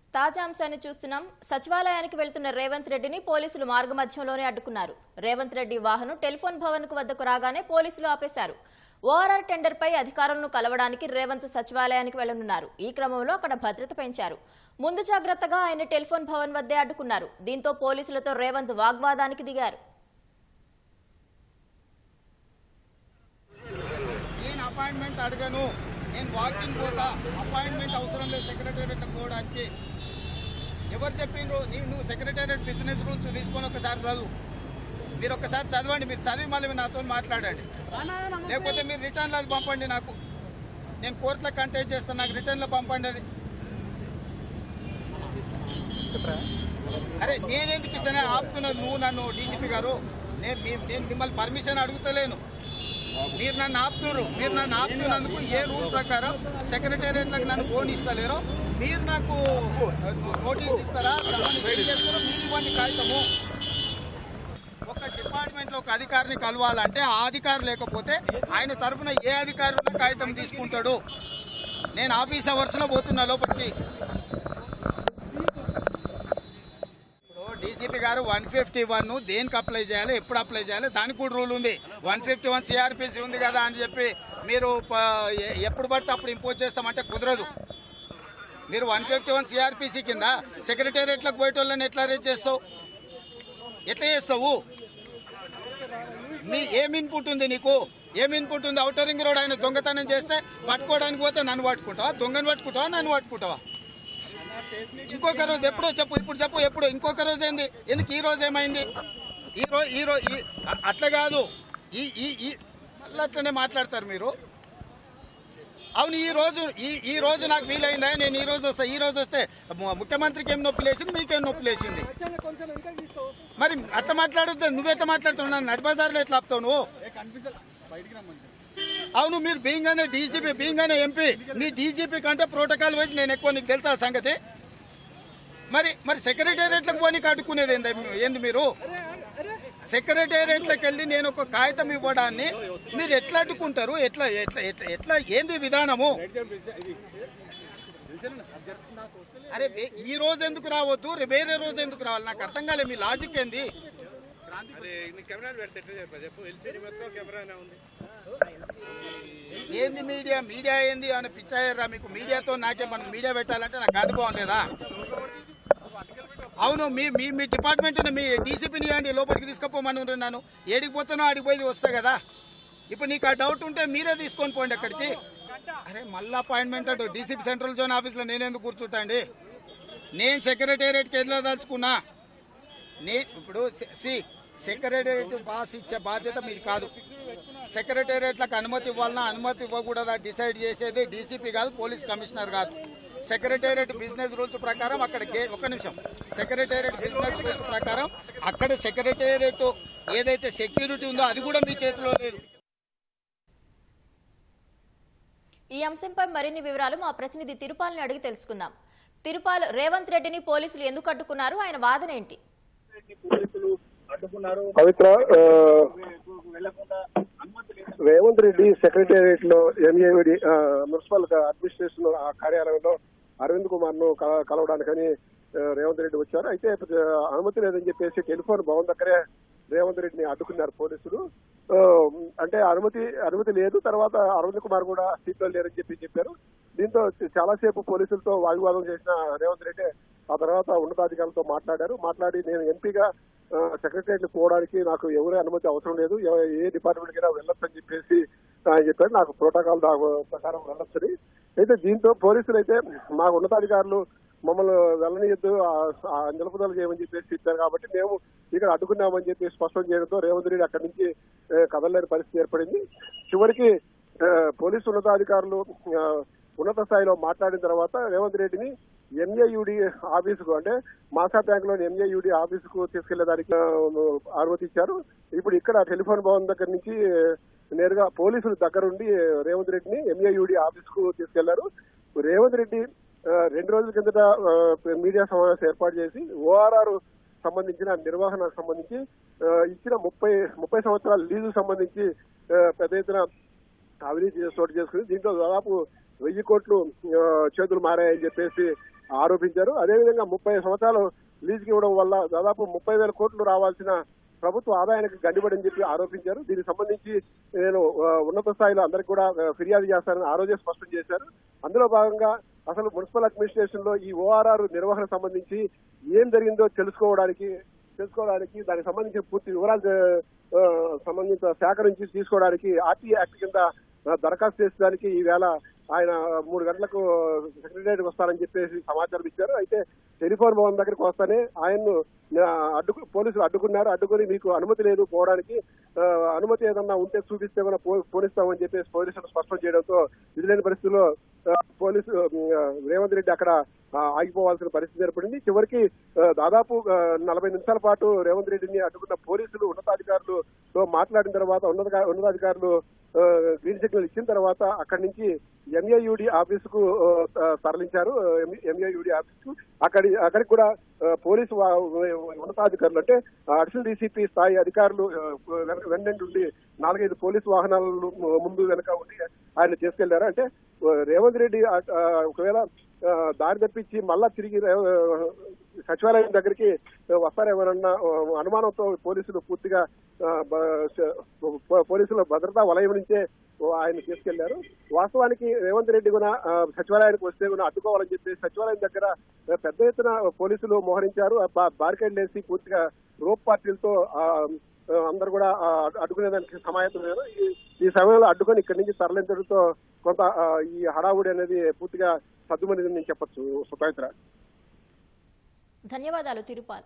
తాజా అంశాన్ని చూస్తున్నాం సచివాలయానికి వెళ్తున్న రేవంత్ రెడ్డిని పోలీసులు మార్గమధ్యంలోనే అడ్డుకున్నారు రేవంత్ రెడ్డి వాహనం టెలిఫోన్ భవన్ కు వద్దకు రాగానే పోలీసులు ఆపేశారు ఓఆర్ఆర్ టెండర్ పై అధికారులను కలవడానికి రేవంత్ సచివాలయానికి వెళ్లనున్నారు ఈ క్రమంలో అక్కడ భద్రత పెంచారు ముందు జాగ్రత్తగా ఆయన టెలిఫోన్ భవన్ వద్దే అడ్డుకున్నారు దీంతో పోలీసులతో రేవంత్ వాగ్వాదానికి దిగారు నేను అపాయింట్మెంట్ అడగను నేను వాకింగ్ పోతా అపాయింట్మెంట్ అవసరం లేదు సెక్రటేరియట్ పోవడానికి ఎవరు చెప్పిండ్రు నీ నువ్వు సెక్రటేరియట్ బిజినెస్ రూల్స్ తీసుకొని ఒకసారి చదువు మీరు ఒకసారి చదవండి మీరు చదివి మళ్ళీ నాతో మాట్లాడండి లేకపోతే మీరు రిటర్న్లో అది పంపండి నాకు నేను కోర్టులో కంటెస్ట్ చేస్తాను నాకు రిటర్న్లో పంపండి అది అరే నేనెందుకు ఇస్తానే ఆపుతున్నాను నువ్వు నన్ను డీసీపీ గారు నేను మీ- నేను మిమ్మల్ని పర్మిషన్ అడుగుతలేను మీరు నన్ను ఆపుతున్నారు మీరు నన్ను ఆపుతున్నందుకు ఏ రూల్ ప్రకారం సెక్రటేరియట్లకు నన్ను ఫోన్ ఇస్తలేరో మీరు నాకు నోటీస్ ఇస్తారా సమన్ ఏం చేస్తారో మీరు ఇవ్వండి కాగితము ఒక డిపార్ట్మెంట్ లో ఒక అధికారిని కలవాలంటే ఆ అధికారి లేకపోతే ఆయన తరఫున ఏ అధికారి ఉన్నా కాగితం తీసుకుంటాడు నేను ఆఫీస్ అవర్స్ లో పోతున్నా లోపలికి ఇప్పుడు డీసీపీ గారు వన్ ఫిఫ్టీ వన్ దేనికి అప్లై చేయాలి ఎప్పుడు అప్లై చేయాలి దానికి కూడా రూల్ ఉంది వన్ ఫిఫ్టీ వన్ సిఆర్పిసి ఉంది కదా అని చెప్పి మీరు ప- ఎ- ఎప్పుడు పడితే అప్పుడు ఇంపోజ్ చేస్తామంటే కుదరదు మీరు వన్ ఫిఫ్టీ వన్ సిఆర్పిసి కింద సెక్రటేరియట్లకు పోయేటోళ్ళని ఎట్లా అరేంజ్ చేస్తావు ఎట్లా చేస్తావు మీ ఏం ఇన్పుట్ ఉంది నీకు ఏం ఇన్పుట్ ఉంది అవుటర్ రింగ్ రోడ్ ఆయన దొంగతనం చేస్తే పట్టుకోవడానికి పోతే నన్ను పట్టుకుంటావా దొంగను పట్టుకుంటావా నన్ను పట్టుకుంటావా ఇంకొక రోజు ఎప్పుడో చెప్పు ఇప్పుడు చెప్పు ఎప్పుడు ఇంకొక రోజు ఏంది ఎందుకు ఈ రోజు ఏమైంది ఈ రోజు ఈ రోజు ఈ- అ- అట్లా కాదు ఈ ఈ ఈ మళ్ళీ అట్లనే మాట్లాడతారు మీరు అవును ఈ రోజు ఈ ఈ రోజు నాకు వీలైందా నేను ఈ రోజు వస్తా ఈ రోజు వస్తే ము- ముఖ్యమంత్రికి ఏం నొప్పి లేచింది మీకేం నొప్పి లేచింది మరి అట్లా మాట్లాడద్దు నువ్వు ఎట్లా మాట్లాడుతున్నావు నడిబజార్లో ఎట్లా ఆపుతావు నువ్వు అవును మీరు బీయింగానే డీజీపీ బీయింగానే ఎంపీ నీ డీజీపీ కంటే ప్రోటోకాల్ వైజ్ నేను ఎక్కువ నీకు తెలుసా ఆ సంగతి మరి మరి సెక్రటేరియట్లకు పోనీ అడ్డుకునేది ఏంది ఏంది మీరు సెక్రటేరియట్లకు వెళ్ళి నేను ఒక కాగితం ఇవ్వడాన్ని మీరు ఎట్లా అడ్డుకుంటారు ఎట్లా ఎట్లా ఎట్లా ఎట్లా ఏంది విధానము అరే వే- ఈ రోజు ఎందుకు రావద్దు రే- వేరే రోజు ఎందుకు రావాలి నాకు అర్థం కాలే మీ లాజిక్ ఏంది అరే నీ కెమెరాలు పెడితే ఎట్లా చెప్పా చెప్పు ఎల్సీడీ మొత్తం కెమెరానే ఉంది ఏంది మీడియా మీడియా ఏంది అని పిచ్చాయర్రా మీకు మీడియాతో నాకే మనం మీడియా పెట్టాలంటే నాకు అనుభవం లేదా అవును మీ మీ మీ డిపార్ట్మెంట్ మీ డీసీపీని అండి లోపలికి తీసుకుపోమని ఉన్నాను ఏడికి పోతానో ఆడికి పోయి వస్తా కదా ఇప్పుడు నీకు ఆ డౌట్ ఉంటే మీరే తీసుకొని పోండి అక్కడికి అరే మళ్ళీ అపాయింట్మెంట్ అటు డీసీపీ సెంట్రల్ జోన్ ఆఫీస్లో నేనెందుకు కూర్చుంటా అండి నేను సెక్రటేరియట్కి వెళ్ళదలుచుకున్నా నే ఇప్పుడు సి సెక్రటేరియట్ పాస్ ఇచ్చే బాధ్యత మీది కాదు సెక్రటేరియట్లకు అనుమతి ఇవ్వాలన్నా అనుమతి ఇవ్వకూడదా డిసైడ్ చేసేది డీసీపీ కాదు పోలీస్ కమిషనర్ కాదు సెక్రటేరియట్ బిజినెస్ రూల్స్ ప్రకారం అక్కడ గే- ఒక నిమిషం సెక్రటేరియట్ బిజినెస్ రూల్స్ ప్రకారం అక్కడ సెక్రటేరియట్ ఏదైతే సెక్యూరిటీ ఉందో అది కూడా మీ చేతిలో లేదు ఈ అంశంపై మరిన్ని వివరాలు మా ప్రతినిధి తిరుపాలని అడిగి తెలుసుకుందాం తిరుపాల్ రేవంత్ రెడ్డిని పోలీసులు ఎందుకు అడ్డుకున్నారు ఆయన వాదన ఏంటి పవిత్ర ఆ, రేవంత్ రెడ్డి సెక్రటేరియట్ లో ఎంఏడి మున్సిపల్ అడ్మినిస్ట్రేషన్ ఆ కార్యాలయంలో అరవింద్ కుమార్ ను కల- కలవడానికని ఆ, రేవంత్ రెడ్డి వచ్చారు అయితే ఆ, అనుమతి లేదని చెప్పేసి టెలిఫోన్ భవన్ దగ్గరే రేవంత్ రెడ్డిని అడ్డుకున్నారు పోలీసులు ఆ, అంటే అనుమతి అనుమతి లేదు తర్వాత అరవింద్ కుమార్ కూడా సీట్ లో లేరని చెప్పి చెప్పారు దీంతో చాలాసేపు పోలీసులతో వాగ్వాదం చేసిన రేవంత్ రెడ్డి ఆ తర్వాత ఉన్నతాధికారులతో మాట్లాడారు మాట్లాడి నేను ఎంపీగా సెక్రటరియట్ పోవడానికి నాకు ఎవరి అనుమతి అవసరం లేదు ఎవ- ఏ డిపార్ట్మెంట్ కి వెళ్ళొచ్చని చెప్పేసి ఆయన చెప్పారు నాకు ప్రోటోకాల్ దా- ప్రకారం వెళ్ళొచ్చని అయితే దీంతో పోలీసులు అయితే మా ఉన్నతాధికారులు మమ్మల్ని వెళ్ళనియద్దు ఆ- ఆ నిలుపుదల చేయమని చెప్పేసి చెప్పారు కాబట్టి మేము ఇక్కడ అడ్డుకున్నామని చెప్పి స్పష్టం చేయడంతో రేవంత్ రెడ్డి అక్కడి నుంచి ఆ, కదలలేని పరిస్థితి ఏర్పడింది చివరికి ఆ, పోలీసు ఉన్నతాధికారులు ఆ, ఉన్నత స్థాయిలో మాట్లాడిన తర్వాత రేవంత్ రెడ్డిని ఎంఏయుడి ఆఫీసుకు అంటే మాసా బ్యాంక్ లోని ఎంఏయుడి ఆఫీసుకు తీసుకెళ్లేదానికి ఆ, అనుమతించారు ఇప్పుడు ఇక్కడ టెలిఫోన్ భవన్ దగ్గర నుంచి నేరుగా పోలీసుల దగ్గరుండి రేవంత్ రెడ్డిని ఎంఏయుడి ఆఫీసుకు తీసుకెళ్లారు రేవంత్ రెడ్డి ఆ, రెండు రోజుల కిందట ఆ, మీడియా సమావేశం ఏర్పాటు చేసి ఓఆర్ఆర్ సంబంధించిన నిర్వహణకు సంబంధించి ఆ, ఇచ్చిన ముప్పై ముప్పై సంవత్సరాల లీజు సంబంధించి ఆ, పెద్ద ఎత్తున అవినీతి చోటు చేసుకుంది దీంట్లో దాదాపు వెయ్యి కోట్లు ఆ, చేతులు మారాయని చెప్పేసి ఆరోపించారు అదేవిధంగా ముప్పై సంవత్సరాలు లీజుకి ఇవ్వడం వల్ల దాదాపు ముప్పై వేల కోట్లు రావాల్సిన ప్రభుత్వ ఆదాయానికి గండిపడని చెప్పి ఆరోపించారు దీనికి సంబంధించి నేను ఆ, ఉన్నత స్థాయిలో అందరికి కూడా ఆ, ఫిర్యాదు చేస్తానని ఆ రోజే స్పష్టం చేశారు అందులో భాగంగా అసలు మున్సిపల్ అడ్మినిస్ట్రేషన్ లో ఈ ఓఆర్ఆర్ నిర్వహణ సంబంధించి ఏం జరిగిందో తెలుసుకోవడానికి తెలుసుకోవడానికి దానికి సంబంధించిన పూర్తి వివరాలు ఆ, సంబంధిత శాఖ నుంచి తీసుకోవడానికి ఆర్టీ యాక్ట్ కింద ఆ, దరఖాస్తు చేసేదానికి ఈవేళ ఆయన మూడు గంటలకు సెక్రటరియట్ వస్తారని చెప్పేసి సమాచారం ఇచ్చారు అయితే టెలిఫోన్ భవన్ దగ్గరికి వస్తానే ఆయన్ను ఆ, అడ్డుకు పోలీసులు అడ్డుకున్నారు అడ్డుకొని మీకు అనుమతి లేదు పోవడానికి ఆ, అనుమతి ఏదన్నా ఉంటే చూపిస్తే కూడా పో- పోనిస్తామని చెప్పేసి పోలీసులు స్పష్టం చేయడంతో ఇది లేని పరిస్థితుల్లో ఆ, పోలీసు ఆ, రేవంత్ రెడ్డి అక్కడ ఆ, ఆగిపోవాల్సిన పరిస్థితి ఏర్పడింది చివరికి ఆ, దాదాపు ఆ, నలభై నిమిషాల పాటు రేవంత్ రెడ్డిని అడ్డుకున్న పోలీసులు ఉన్నతాధికారులతో మాట్లాడిన తర్వాత ఉన్నత ఉన్నతాధికారులు ఆ, గ్రీన్ సిగ్నల్ ఇచ్చిన తర్వాత అక్కడి నుంచి ఎంఏయుడి ఆఫీసుకు ఆ, తరలించారు ఎంఏయుడి ఆఫీసుకు అక్కడి అక్కడికి కూడా ఆ, పోలీసు వా- ఉన్నతాధికారులు అంటే అడిషనల్ డీసీపీ స్థాయి అధికారులు ఆ, వెన- వెన్నంటి ఉండి నాలుగైదు పోలీసు వాహనాలు ముందు వెనక ఉండి ఆయన తీసుకెళ్లారు అంటే ఆ, రేవంత్ రెడ్డి ఆ, ఆ, ఒకవేళ ఆ, దారి తప్పించి మళ్ళా తిరిగి రేవ- సచివాలయం దగ్గరికి వస్తారేమోనన్న ఆ, అనుమానంతో పోలీసులు పూర్తిగా ఆ, బ- స- పో- పోలీసుల భద్రతా వలయం నుంచే ఆయన తీసుకెళ్లారు వాస్తవానికి రేవంత్ రెడ్డి కూడా ఆ, సచివాలయానికి వస్తే కూడా అడ్డుకోవాలని చెప్పి సచివాలయం దగ్గర ఆ, పెద్ద ఎత్తున పోలీసులు మోహరించారు ఆ బా- బారికేడ్ లేసి పూర్తిగా రోప్ పార్టీలతో ఆ, ఆ, అందరు కూడా ఆ, అడ్డుకునేదానికి సమాయత్తమయ్యారు ఈ- ఈ సమయంలో అడ్డుకొని ఇక్కడి నుంచి తరలించడంతో కొంత ఆ, ఈ హడావుడి అనేది పూర్తిగా సద్దుమని నేను చెప్పొచ్చు సుపవిత్ర ధన్యవాదాలు తిరుపాల్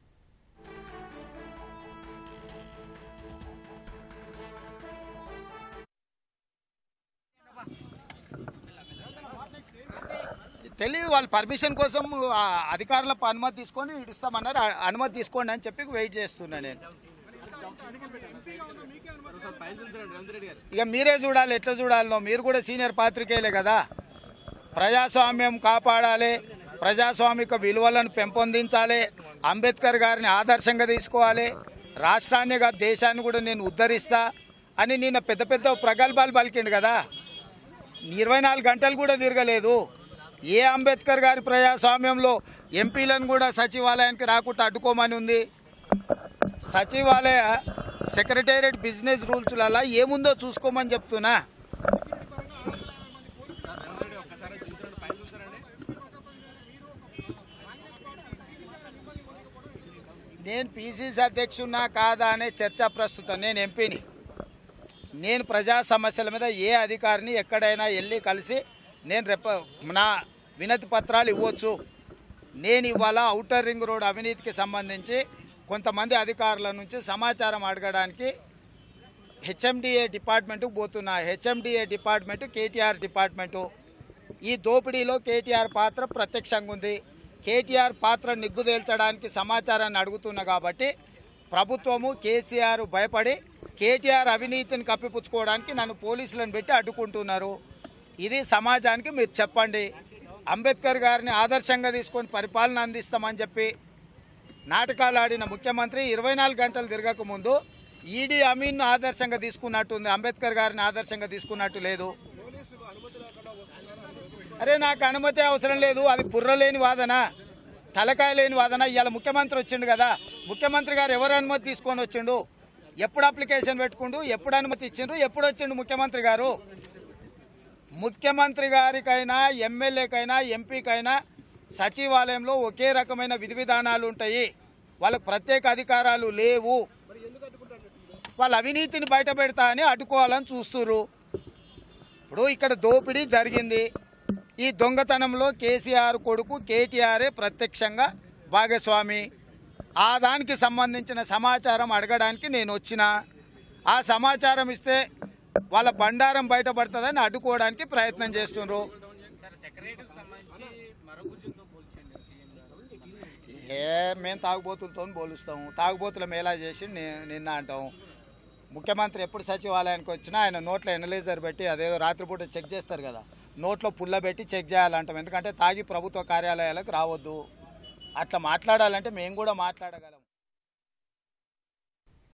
తెలియదు వాళ్ళు పర్మిషన్ కోసం ఆ అధికారుల అనుమతి తీసుకొని ఇడుస్తామన్నారు ఆ అనుమతి తీసుకోండి అని చెప్పి వెయిట్ చేస్తున్నా నేను ఇక మీరే చూడాలి ఎట్లా చూడాలనో మీరు కూడా సీనియర్ పాత్రికేయులే కదా ప్రజాస్వామ్యం కాపాడాలి ప్రజాస్వామిక విలువలను పెంపొందించాలి అంబేద్కర్ గారిని ఆదర్శంగా తీసుకోవాలి రాష్ట్రాన్ని కాదు దేశాన్ని కూడా నేను ఉద్ధరిస్తా అని నిన్న పెద్ద పెద్ద ప్రగల్భాలు పలికిండు కదా ఇరవై నాలుగు గంటలు కూడా తిరగలేదు ఏ అంబేద్కర్ గారి ప్రజాస్వామ్యంలో ఎంపీలను కూడా సచివాలయానికి రాకుండా అడ్డుకోమని ఉంది సచివాలయ సెక్రటేరియట్ బిజినెస్ రూల్స్లలో ఏముందో చూసుకోమని చెప్తున్నా నేను పిసిసి అధ్యక్షున్నా కాదా అనే చర్చ ప్రస్తుతం నేను ఎంపీని నేను ప్రజా సమస్యల మీద ఏ అధికారిని ఎక్కడైనా వెళ్ళి కలిసి నేను రెప్ప నా వినతి పత్రాలు ఇవ్వచ్చు నేను ఇవాళ ఔటర్ రింగ్ రోడ్ అవినీతికి సంబంధించి కొంతమంది అధికారుల నుంచి సమాచారం అడగడానికి హెచ్ఎండిఏ డిపార్ట్మెంట్కి పోతున్నా హెచ్ఎండిఏ డిపార్ట్మెంట్ కేటీఆర్ డిపార్ట్మెంటు ఈ దోపిడీలో కేటీఆర్ పాత్ర ప్రత్యక్షంగా ఉంది కేటీఆర్ పాత్ర నిగ్గుదేల్చడానికి సమాచారాన్ని అడుగుతున్నా కాబట్టి ప్రభుత్వము కేసీఆర్ భయపడి కేటీఆర్ అవినీతిని కప్పిపుచ్చుకోవడానికి నన్ను పోలీసులను పెట్టి అడ్డుకుంటున్నారు ఇది సమాజానికి మీరు చెప్పండి అంబేద్కర్ గారిని ఆదర్శంగా తీసుకొని పరిపాలన అందిస్తామని చెప్పి నాటకాలు ఆడిన ముఖ్యమంత్రి ఇరవై నాలుగు గంటలు తిరగక ముందు ఈడీ అమీన్ను ఆదర్శంగా తీసుకున్నట్టుంది అంబేద్కర్ గారిని ఆదర్శంగా తీసుకున్నట్టు లేదు అరే నాకు అనుమతి అవసరం లేదు అది బుర్ర లేని వాదన తలకాయ లేని వాదన ఇవాళ ముఖ్యమంత్రి వచ్చిండు కదా ముఖ్యమంత్రి గారు ఎవరు అనుమతి తీసుకొని వచ్చిండు ఎప్పుడు అప్లికేషన్ పెట్టుకుండు ఎప్పుడు అనుమతి ఇచ్చిండ్రు ఎప్పుడు వచ్చిండు ముఖ్యమంత్రి గారు ముఖ్యమంత్రి గారికైనా ఎమ్మెల్యేకైనా ఎంపీకైనా సచివాలయంలో ఒకే రకమైన విధి విధానాలు ఉంటాయి వాళ్ళకు ప్రత్యేక అధికారాలు లేవు వాళ్ళ అవినీతిని బయట పెడతా అని అడ్డుకోవాలని చూస్తున్నారు ఇప్పుడు ఇక్కడ దోపిడీ జరిగింది ఈ దొంగతనంలో కేసీఆర్ కొడుకు కేటీఆరే ప్రత్యక్షంగా భాగస్వామి ఆ దానికి సంబంధించిన సమాచారం అడగడానికి నేను వచ్చిన ఆ సమాచారం ఇస్తే వాళ్ళ బండారం బయటపడుతుందని అడ్డుకోవడానికి ప్రయత్నం చేస్తున్నారు ఏ మేము తాగుబోతులతో పోలుస్తాము తాగుబోతులం ఎలా చేసి ని- నిన్న అంటాం ముఖ్యమంత్రి ఎప్పుడు సచివాలయానికి వచ్చినా ఆయన నోట్లో ఎనలైజర్ పెట్టి అదేదో రాత్రిపూట చెక్ చేస్తారు కదా నోట్లో పుల్ల పెట్టి చెక్ చేయాలంటాం ఎందుకంటే తాగి ప్రభుత్వ కార్యాలయాలకు రావద్దు అట్లా మాట్లాడాలంటే మేము కూడా మాట్లాడగలం